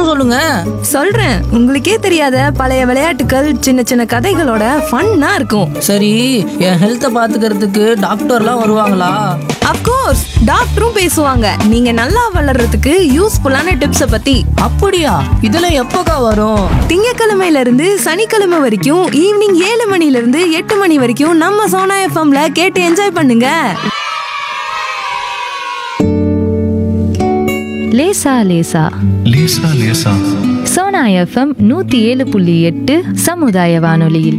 கொஞ்சம் சொல்லுங்க சொல்றேன் உங்களுக்கே தெரியாத பழைய விளையாட்டுகள் சின்ன சின்ன கதைகளோட ஃபன்னா இருக்கும் சரி என் ஹெல்த்தை பாத்துக்கிறதுக்கு டாக்டர்லாம் வருவாங்களா அப்கோர்ஸ் டாக்டரும் பேசுவாங்க நீங்க நல்லா வளர்றதுக்கு யூஸ்ஃபுல்லான டிப்ஸ பத்தி அப்படியா இதெல்லாம் எப்போக்கா வரும் திங்கக்கிழமையில இருந்து சனிக்கிழமை வரைக்கும் ஈவினிங் ஏழு மணில இருந்து எட்டு மணி வரைக்கும் நம்ம சோனா எஃப்எம்ல கேட்டு என்ஜாய் பண்ணுங்க லேசா லேசா லேசா லேசா சோனா எஃப்எம் நூத்தி ஏழு புள்ளி எட்டு சமுதாய வானொலியில்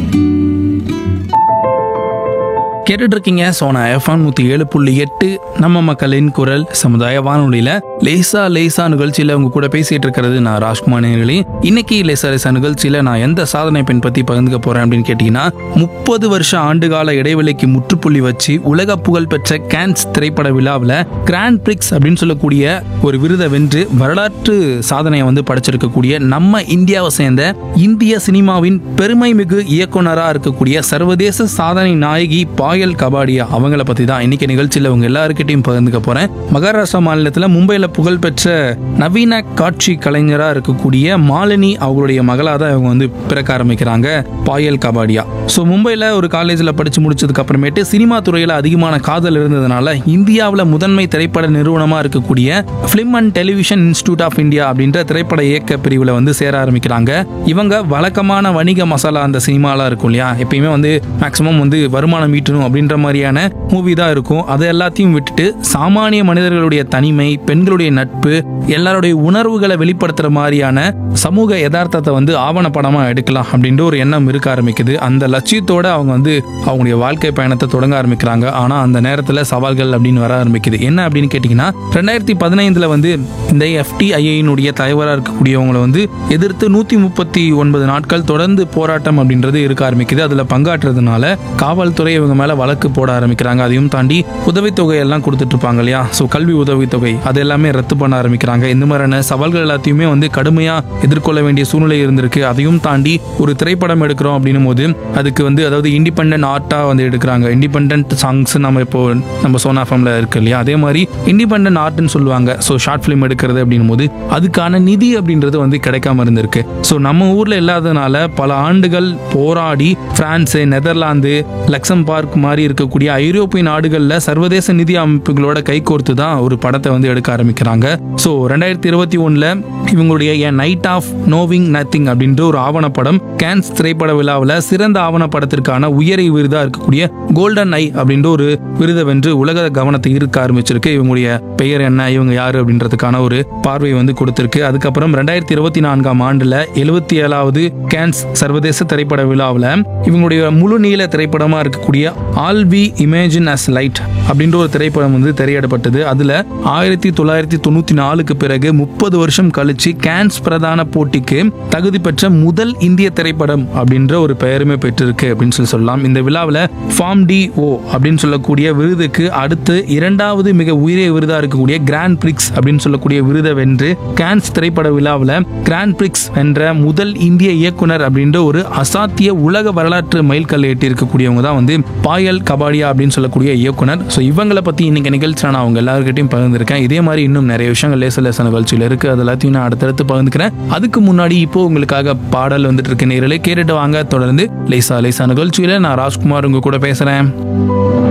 கேட்டுட்டு இருக்கீங்க சோனா எஃப்எம் நூற்றி ஏழு புள்ளி எட்டு நம்ம மக்களின் குரல் சமுதாய வானொலியில் லேசா லேசா நிகழ்ச்சியில் உங்க கூட பேசிட்டு இருக்கிறது நான் ராஜ்குமார் நேர்களே இன்னைக்கு லேசா லேசா நிகழ்ச்சியில் நான் எந்த சாதனை பெண் பற்றி பகிர்ந்துக்க போறேன் அப்படின்னு கேட்டிங்கன்னா முப்பது வருஷ ஆண்டுகால இடைவெளிக்கு முற்றுப்புள்ளி வச்சு உலக புகழ் பெற்ற கேன்ஸ் திரைப்பட விழாவில் கிராண்ட் பிரிக்ஸ் அப்படின்னு சொல்லக்கூடிய ஒரு விருதை வென்று வரலாற்று சாதனையை வந்து படைச்சிருக்கக்கூடிய நம்ம இந்தியாவை சேர்ந்த இந்திய சினிமாவின் பெருமை மிகு இயக்குனராக இருக்கக்கூடிய சர்வதேச சாதனை நாயகி பாயல் கபாடியா அவங்கள பற்றி தான் இன்னைக்கு நிகழ்ச்சியில் உங்க எல்லாருக்கிட்டையும் பகிர்ந்துக்க போறேன் மகாராஷ்டிரா மாநிலத்தில் மும்பையில் புகழ்பெற்ற நவீன காட்சி கலைஞராக இருக்கக்கூடிய மாலினி அவங்களுடைய மகளாக தான் இவங்க வந்து பிறக்க ஆரம்பிக்கிறாங்க பாயல் கபாடியா ஸோ மும்பையில் ஒரு காலேஜில் படித்து முடிச்சதுக்கு அப்புறமேட்டு சினிமா துறையில் அதிகமான காதல் இருந்ததுனால இந்தியாவில் முதன்மை திரைப்பட நிறுவனமாக இருக்கக்கூடிய film and television institute of India அப்படின்ற திரைப்பட இயக்க பிரிவில் வந்து சேர ஆரம்பிக்கிறாங்க இவங்க வழக்கமான வணிக மசாலா அந்த சினிமாலாம் இருக்கும் இல்லையா எப்பயுமே வந்து மேக்ஸிமம் வந்து வருமானம் ஈட்டணும் அப்படின்ற மாதிரியான மூவி தான் இருக்கும் அதை எல்லாத்தையும் விட்டுட்டு சாமானிய மனிதர்களுடைய தனிமை பெண்களுடைய நட்பு எல்லாருடைய உணர்வுகளை வெளிப்படுத்துற மாதிரியான சமூக யதார்த்தத்தை வந்து ஆவணப்படமா எடுக்கலாம் அப்படின்ற ஒரு எண்ணம் இருக்க ஆரம்பிக்குது அந்த லட்சியத்தோட அவங்க வந்து அவங்களுடைய வாழ்க்கை பயணத்தை தொடங்க ஆரம்பிக்கிறாங்க ஆனா அந்த நேரத்துல சவால்கள் அப்படின்னு வர ஆரம்பிக்குது என்ன அப்படின்னு கேட்டீங்கன்னா ரெண்டாயிரத்தி பதினைந்துல வந்து இந்த எஃப்டிஐனுடைய தலைவராக இருக்கக்கூடியவங்களை வந்து எதிர்த்து நூத்தி முப்பத்தி ஒன்பது நாட்கள் தொடர்ந்து போராட்டம் அப்படின்றது இருக்க ஆரம்பிக்குது அதுல பங்காற்றுறதுனால காவல்துறை இவங்க மேல வழக்கு போட ஆரம்பிக்கிறாங்க அதையும் தாண்டி உதவித்தொகை எல்லாம் கொடுத்துட்டு இருப்பாங்க இல்லையா ஸோ கல்வி உதவித்தொகை அது எல்லாமே ரத்து பண்ண ஆரம்பிக்கிறாங்க இந்த மாதிரியான சவால்கள் எல்லாத்தையுமே வந்து கடுமையா எதிர்கொள்ள வேண்டிய சூழ்நிலை இருந்திருக்கு அதையும் தாண்டி ஒரு திரைப்படம் எடுக்கிறோம் அப்படின்னும் போது அதுக்கு வந்து அதாவது இண்டிபெண்டன்ட் ஆர்ட்டா வந்து எடுக்கிறாங்க இண்டிபெண்டன்ட் சாங்ஸ் நம்ம இப்போ நம்ம சோனா ஃபேம்ல இருக்கு இல்லையா அதே மாதிரி இண்டிபெண்டன்ட் ஆர்ட்னு சொல்லுவாங்க ஸோ ஷார்ட் ஃபிலிம் எடுக்கிறது அப்படின்னும் போது அதுக்கான நிதி அப்படின்றது வந்து கிடைக்காம இருந்திருக்கு ஸோ நம்ம ஊர்ல இல்லாததுனால பல ஆண்டுகள் போராடி பிரான்ஸ் நெதர்லாந்து லக்சம்பர்க் மாதிரி இருக்கக்கூடிய ஐரோப்பிய நாடுகளில் சர்வதேச நிதி அமைப்புகளோட கைகோர்த்து தான் ஒரு படத்தை வந்து எடுக்க ஆரம்பிக்கிறாங்க ஸோ ரெண்டாயிரத்தி இருபத்தி ஒன்றில் இவங்களுடைய a night of knowing nothing அப்படின்ற ஒரு ஆவணப்படம் கேன்ஸ் திரைப்பட விழாவில் சிறந்த ஆவணப்படத்திற்கான உயரிய விருதாக இருக்கக்கூடிய கோல்டன் ஐ அப்படின்ற ஒரு விருதை வென்று உலக கவனத்தை ஈர்க்க ஆரம்பிச்சிருக்கு இவங்களுடைய பெயர் என்ன இவங்க யாரு அப்படின்றதுக்கான ஒரு பார்வை வந்து கொடுத்திருக்கு அதுக்கப்புறம் ரெண்டாயிரத்தி இருபத்தி நான்காம் ஆண்டுல எழுபத்தி ஏழாவது கேன்ஸ் சர்வதேச திரைப்பட விழாவில் இவங்களுடைய முழு நீள திரைப்படமா இருக்கக்கூடிய all we imagine as light அப்படின்ற ஒரு திரைப்படம் வந்து திரையிடப்பட்டது அதுல ஆயிரத்தி தொள்ளாயிரத்தி தொண்ணூத்தி நாலுக்கு பிறகு முப்பது வருஷம் கழிச்சு கேன்ஸ் பிரதான போட்டிக்கு தகுதி பெற்ற முதல் இந்திய திரைப்படம் அப்படின்ற ஒரு பெயருமே பெற்றிருக்கு அப்படின்னு சொல்லி சொல்லலாம் இந்த விழாவில் ஃபார்ம் டி ஓ அப்படின்னு சொல்லக்கூடிய விருதுக்கு அடுத்து இரண்டாவது மிக உயரிய விருதா இருக்கக்கூடிய கிராண்ட் பிரிக்ஸ் அப்படின்னு சொல்லக்கூடிய விருதை வென்று கேன்ஸ் திரைப்பட விழாவில் கிராண்ட் பிரிக்ஸ் வென்ற முதல் இந்திய இயக்குனர் அப்படின்ற ஒரு அசாத்திய உலக வரலாற்று மைல்கல் எட்டி இருக்கக்கூடியவங்க தான் வந்து பாயல் கபாடியா அப்படின்னு சொல்லக்கூடிய இயக்குனர் ஸோ இவங்களை பத்தி இன்னைக்கு நிகழ்ச்சியில் நான் அவங்க எல்லாருக்கிட்டையும் பகிர்ந்திருக்கேன் இதே மாதிரி இன்னும் நிறைய விஷயங்கள் லேச லேச நிகழ்ச்சியில் இருக்கு அது எல்லாத்தையும் நான் அடுத்தடுத்து பகிர்ந்துக்கிறேன் அதுக்கு முன்னாடி இப்போ உங்களுக்காக பாடல் வந்துட்டு இருக்க நேரில் கேட்டுட்டு வாங்க தொடர்ந்து லேசா லேசா நிகழ்ச்சியில நான் ராஜ்குமார் உங்க கூட பேசுறேன்